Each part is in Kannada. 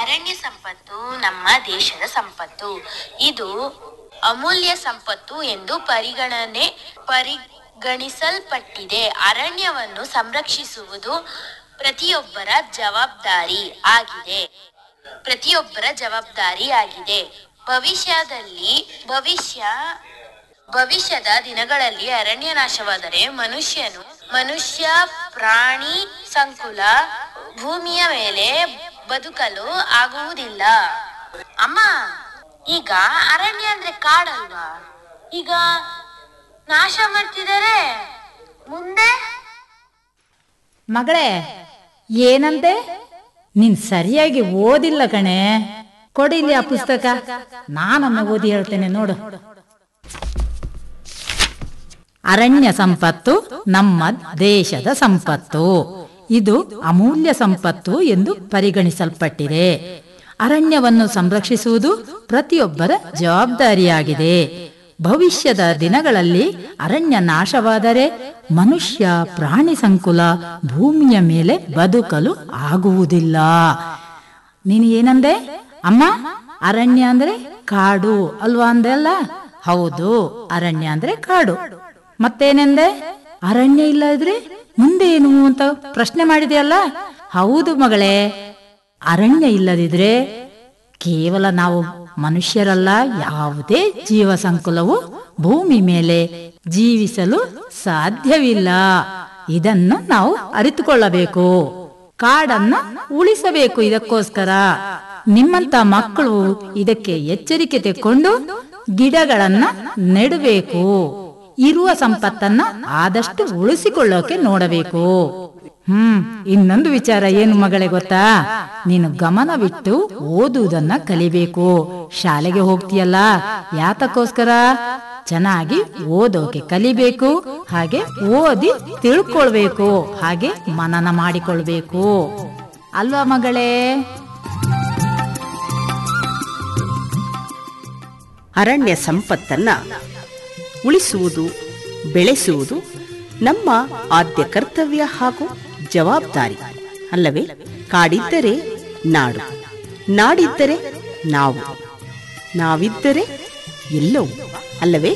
ಅರಣ್ಯ ಸಂಪತ್ತು ನಮ್ಮ ದೇಶದ ಸಂಪತ್ತು ಇದು ಅಮೂಲ್ಯ ಸಂಪತ್ತು ಎಂದು ಪರಿಗಣನೆ ಪರಿಗಣಿಸಲ್ಪಟ್ಟಿದೆ ಅರಣ್ಯವನ್ನು ಸಂರಕ್ಷಿಸುವುದು ಪ್ರತಿಯೊಬ್ಬರ ಜವಾಬ್ದಾರಿ ಆಗಿದೆ ಪ್ರತಿಯೊಬ್ಬರ ಜವಾಬ್ದಾರಿ ಆಗಿದೆ ಭವಿಷ್ಯದಲ್ಲಿ ಭವಿಷ್ಯ ಭವಿಷ್ಯದ ದಿನಗಳಲ್ಲಿ ಅರಣ್ಯ ನಾಶವಾದರೆ ಮನುಷ್ಯನು ಮನುಷ್ಯ ಪ್ರಾಣಿ ಸಂಕುಲ ಭೂಮಿಯ ಮೇಲೆ ಬದುಕಲು ಆಗುವುದಿಲ್ಲ ಅಮ್ಮ ಈಗ ಅರಣ್ಯ ಅಂದ್ರೆ ಕಾಡಲ್ವಾ ಈಗ ನಾಶ ಮಾಡ್ತಿದ್ದಾರೆ ಮುಂದೆ ಮಗಳೇ ಏನಂತೆ ನೀನ್ ಸರಿಯಾಗಿ ಓದಿಲ್ಲ ಕಣೆ ಕೊಡಿಲಿ ಆ ಪುಸ್ತಕ ನಾನೊಮ್ಮೆ ಓದಿ ಹೇಳ್ತೇನೆ ನೋಡು ಅರಣ್ಯ ಸಂಪತ್ತು ನಮ್ಮ ದೇಶದ ಸಂಪತ್ತು ಇದು ಅಮೂಲ್ಯ ಸಂಪತ್ತು ಎಂದು ಪರಿಗಣಿಸಲ್ಪಟ್ಟಿದೆ ಅರಣ್ಯವನ್ನು ಸಂರಕ್ಷಿಸುವುದು ಪ್ರತಿಯೊಬ್ಬರ ಜವಾಬ್ದಾರಿಯಾಗಿದೆ ಭವಿಷ್ಯದ ದಿನಗಳಲ್ಲಿ ಅರಣ್ಯ ನಾಶವಾದರೆ ಮನುಷ್ಯ ಪ್ರಾಣಿ ಸಂಕುಲ ಭೂಮಿಯ ಮೇಲೆ ಬದುಕಲು ಆಗುವುದಿಲ್ಲ ನೀನು ಏನಂದೆ ಅಮ್ಮ ಅರಣ್ಯ ಅಂದ್ರೆ ಕಾಡು ಅಲ್ವಾ ಅಂದೆ ಅಲ್ಲ ಹೌದು ಅರಣ್ಯ ಅಂದ್ರೆ ಕಾಡು ಮತ್ತೇನೆಂದೆ ಅರಣ್ಯ ಇಲ್ಲ ಇದ್ರೆ ಮುಂದೆ ಏನು ಅಂತ ಪ್ರಶ್ನೆ ಮಾಡಿದೆಯಲ್ಲ ಹೌದು ಮಗಳೇ ಅರಣ್ಯ ಇಲ್ಲದಿದ್ರೆ ಕೇವಲ ನಾವು ಮನುಷ್ಯರಲ್ಲ ಯಾವುದೇ ಜೀವ ಸಂಕುಲವು ಭೂಮಿ ಮೇಲೆ ಜೀವಿಸಲು ಸಾಧ್ಯವಿಲ್ಲ ಇದನ್ನು ನಾವು ಅರಿತುಕೊಳ್ಳಬೇಕು ಕಾಡನ್ನ ಉಳಿಸಬೇಕು ಇದಕ್ಕೋಸ್ಕರ ನಿಮ್ಮಂತ ಮಕ್ಕಳು ಇದಕ್ಕೆ ಎಚ್ಚರಿಕೆ ತೆಕ್ಕೊಂಡು ಗಿಡಗಳನ್ನ ನೆಡಬೇಕು ಇರುವ ಸಂಪತ್ತನ್ನ ಆದಷ್ಟು ಉಳಿಸಿಕೊಳ್ಳೋಕೆ ನೋಡಬೇಕು ಹ್ಮ್ ಇನ್ನೊಂದು ವಿಚಾರ ಏನು ಮಗಳೇ ಗೊತ್ತಾ ನೀನು ಗಮನವಿಟ್ಟು ಓದುವುದನ್ನ ಕಲಿಬೇಕು ಶಾಲೆಗೆ ಹೋಗ್ತೀಯಲ್ಲ ಯಾತಕ್ಕೋಸ್ಕರ ಚೆನ್ನಾಗಿ ಓದೋಕೆ ಕಲಿಬೇಕು ಹಾಗೆ ಓದಿ ತಿಳ್ಕೊಳ್ಬೇಕು ಹಾಗೆ ಮನನ ಮಾಡಿಕೊಳ್ಬೇಕು ಅಲ್ವಾ ಮಗಳೇ ಅರಣ್ಯ ಸಂಪತ್ತನ್ನ ಉಳಿಸುವುದು ಬೆಳೆಸುವುದು ನಮ್ಮ ಆದ್ಯ ಕರ್ತವ್ಯ ಹಾಗೂ ಜವಾಬ್ದಾರಿ ಅಲ್ಲವೇ ಕಾಡಿದ್ದರೆ ನಾಡು ನಾಡಿದ್ದರೆ ನಾವು ನಾವಿದ್ದರೆ ಎಲ್ಲವೂ ಅಲ್ಲವೇ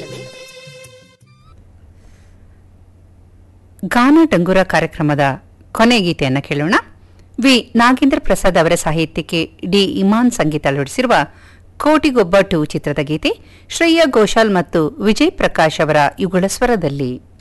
ಗಾನ ಡಂಗುರ ಕಾರ್ಯಕ್ರಮದ ಕೊನೆ ಗೀತೆಯನ್ನು ಕೇಳೋಣ ವಿ ನಾಗೇಂದ್ರ ಪ್ರಸಾದ್ ಅವರ ಸಾಹಿತ್ಯಕ್ಕೆ ಡಿ ಇಮಾನ್ ಸಂಗೀತ ಅಳವಡಿಸಿರುವ ಕೋಟಿಗೊಬ್ಬ ಟು ಚಿತ್ರದ ಗೀತೆ ಶ್ರೇಯಾ ಘೋಷಾಲ್ ಮತ್ತು ವಿಜಯ್ ಪ್ರಕಾಶ್ ಅವರ ಯುಗಳ ಸ್ವರದಲ್ಲಿ